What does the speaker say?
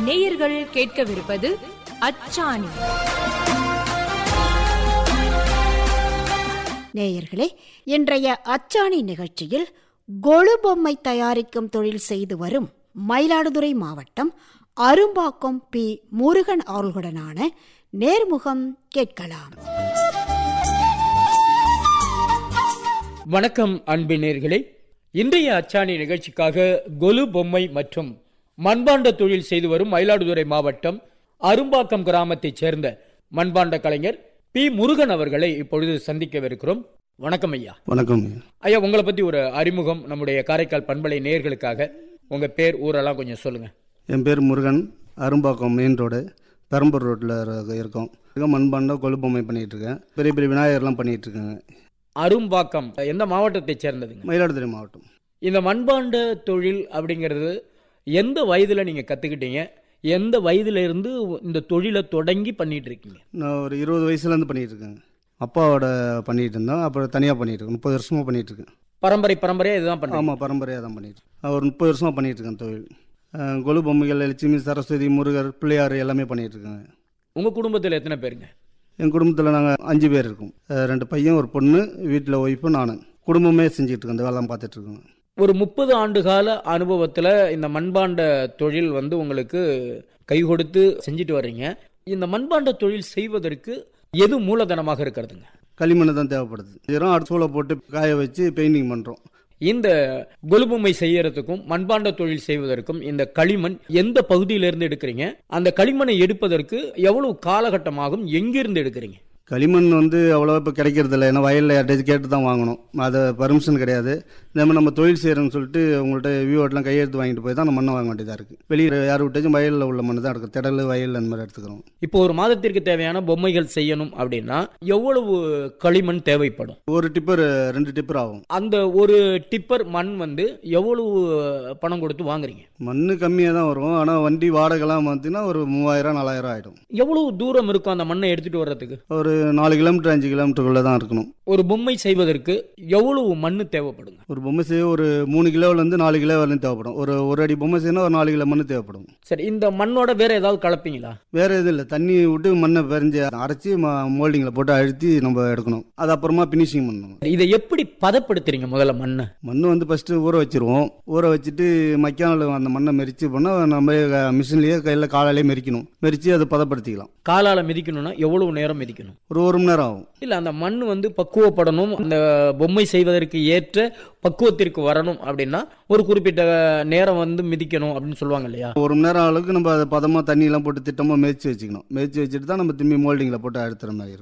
நேயர்கள் கேட்கவிருப்பது அச்சாணி நேயர்களே இன்றைய அச்சாணி நிகழ்ச்சியில் கொழு பொம்மை தயாரிக்கும் தொழில் செய்து வரும் மயிலாடுதுறை மாவட்டம் அரும்பாக்கம் பி முருகன் அவர்களுடனான நேர்முகம் கேட்கலாம் வணக்கம் அன்பினர்களே இன்றைய அச்சாணி நிகழ்ச்சிக்காக கொலு பொம்மை மற்றும் மண்பாண்ட தொழில் செய்து வரும் மயிலாடுதுறை மாவட்டம் அரும்பாக்கம் கிராமத்தைச் சேர்ந்த மண்பாண்ட கலைஞர் பி முருகன் அவர்களை இப்பொழுது சந்திக்கவிருக்கிறோம் வணக்கம் ஐயா வணக்கம் ஐயா உங்களை பத்தி ஒரு அறிமுகம் நம்முடைய காரைக்கால் பண்பலை நேயர்களுக்காக உங்க பேர் ஊரெல்லாம் கொஞ்சம் சொல்லுங்க என் பேர் முருகன் அரும்பாக்கம் மெயின் ரோடு பெரம்பூர் ரோட்டில் இருக்கோம் இருக்க மண்பாண்டம் கொழுப்பொம்மை பண்ணிகிட்டு இருக்கேன் பெரிய பெரிய விநாயகர்லாம் பண்ணிகிட்டு இருக்கேங்க அரும்பாக்கம் எந்த மாவட்டத்தைச் சேர்ந்ததுங்க மயிலாடுதுறை மாவட்டம் இந்த மண்பாண்ட தொழில் அப்படிங்கிறது எந்த வயதுல நீங்க கத்துக்கிட்டீங்க எந்த வயதுல இருந்து இந்த தொழிலை தொடங்கி பண்ணிட்டு இருக்கீங்க நான் ஒரு இருபது வயசுலேருந்து பண்ணிகிட்டு இருக்கேங்க அப்பாவோட பண்ணிகிட்டு இருந்தோம் அப்புறம் தனியாக பண்ணிகிட்டு இருக்கேன் முப்பது வருஷமாக பண்ணிகிட்டு இருக்கேன் பரம்பரை பரம்பரையா இதுதான் பண்ணுறீங்க ஆமாம் பரம்பரையாக தான் பண்ணிட்டு இருக்கேன். ஒரு முப்பது வருஷமாக பண்ணிகிட்டு இருக்கேன் தொழில் அஹ், கொலு பொம்மைகள் லட்சுமி சரஸ்வதி முருகர் பிள்ளையார் எல்லாமே பண்ணிகிட்டு இருக்கேங்க உங்க குடும்பத்துல எத்தனை பேருங்க என் குடும்பத்தில் நாங்கள் அஞ்சு பேர் இருக்கோம் அஹ், ரெண்டு பையன் ஒரு பொண்ணு வீட்டில் ஒய்ஃபு நான் குடும்பமே செஞ்சுட்டு இருக்கோம் இந்த வேலை பார்த்துட்டு இருக்கோம் ஒரு முப்பது ஆண்டு கால அனுபவத்துல இந்த மண்பாண்ட தொழில் வந்து உங்களுக்கு கை கொடுத்து செஞ்சுட்டு வர்றீங்க இந்த மண்பாண்ட தொழில் செய்வதற்கு எது மூலதனமாக இருக்கிறதுங்க களிமண் தான் தேவைப்படுது வெறும் அடுச்சூளை போட்டு காய வச்சு பெயிண்டிங் பண்ணுறோம் இந்த கொலுபொம்மை செய்யறதுக்கும் மண்பாண்ட தொழில் செய்வதற்கும் இந்த களிமண் எந்த பகுதியிலிருந்து எடுக்கிறீங்க அந்த களிமண்ணை எடுப்பதற்கு எவ்வளவு காலகட்டமாகும் எங்கிருந்து எடுக்கிறீங்க களிமண் வந்து அவ்வளோவா இப்போ கிடைக்கிறது இல்லை ஏன்னா வயலில் யார்ட்டாச்சும் கேட்டு தான் வாங்கணும் அதை பர்மிஷன் கிடையாது இந்த மாதிரி நம்ம தொழில் செய்கிறோம்னு சொல்லிட்டு உங்கள்கிட்ட வியூவெட்லாம் கையெழுத்து வாங்கிட்டு போய் தான் அந்த மண்ணை வாங்க வேண்டியதாக இருக்குது வெளியே யார் விட்டாச்சும் வயலில் உள்ள மண் தான் எடுக்கும் திடல் வயல் அந்த மாதிரி எடுத்துக்கிறோம் இப்போ ஒரு மாதத்திற்கு தேவையான பொம்மைகள் செய்யணும் அப்படின்னா எவ்வளவு களிமண் தேவைப்படும் ஒரு டிப்பர் ரெண்டு டிப்பர் ஆகும் அந்த ஒரு டிப்பர் மண் வந்து எவ்வளவு பணம் கொடுத்து வாங்குறீங்க மண் கம்மியாக தான் வரும் ஆனால் வண்டி வாடகைலாம் பார்த்தீங்கன்னா ஒரு மூவாயிரம் நாலாயிரம் ஆகிடும் எவ்வளவு தூரம் இருக்கும் அந்த மண்ணை எடுத்துட்டு வர்றதுக்கு ஒரு நாலு கிலோமீட்டர் அஞ்சு கிலோமீட்டருக்குள்ளே தான் இருக்கணும் ஒரு பொம்மை செய்வதற்கு எவ்வளவு மண் தேவைப்படுங்க ஒரு பொம்மை செய்ய ஒரு மூணு கிலோவிலேருந்து நாலு கிலோ வரையும் தேவைப்படும் ஒரு ஒரு அடி பொம்மை செய்யணும் ஒரு நாலு கிலோ மண் தேவைப்படும் சரி இந்த மண்ணோட வேற ஏதாவது கலப்பீங்களா வேற எதுவும் இல்லை தண்ணி விட்டு மண்ணை பெரிஞ்சு அரைச்சி மோல்டிங்கில் போட்டு அழுத்தி நம்ம எடுக்கணும் அது அப்புறமா ஃபினிஷிங் பண்ணணும் இதை எப்படி பதப்படுத்துறீங்க முதல்ல மண்ணை மண் வந்து ஃபஸ்ட்டு ஊற வச்சிருவோம் ஊற வச்சுட்டு மக்கானால் அந்த மண்ணை மெரிச்சு பண்ணால் நம்ம மிஷின்லேயே கையில் காலாலேயே மெரிக்கணும் மெரிச்சு அதை பதப்படுத்திக்கலாம் காலால மிதிக்கணும்னா எவ்வளவு நேரம் மிதிக்கணும் ஒரு ஒரு மணி நேரம் ஆகும் இல்ல அந்த மண் வந்து பக்குவப்படணும் அந்த பொம்மை செய்வதற்கு ஏற்ற பக்குவத்திற்கு வரணும் அப்படின்னா ஒரு குறிப்பிட்ட நேரம் வந்து மிதிக்கணும் அப்படின்னு சொல்லுவாங்க இல்லையா ஒரு மணி நேரம் அளவுக்கு நம்ம அதை பதமாக தண்ணியெல்லாம் போட்டு திட்டமாக மெரிச்சு வச்சுக்கணும் மெரிச்சு வச்சுட்டு தான் நம்ம திரும்பி மோல்டிங்கில் போட்டு அழுத்துற மாதிரி இருக்கும்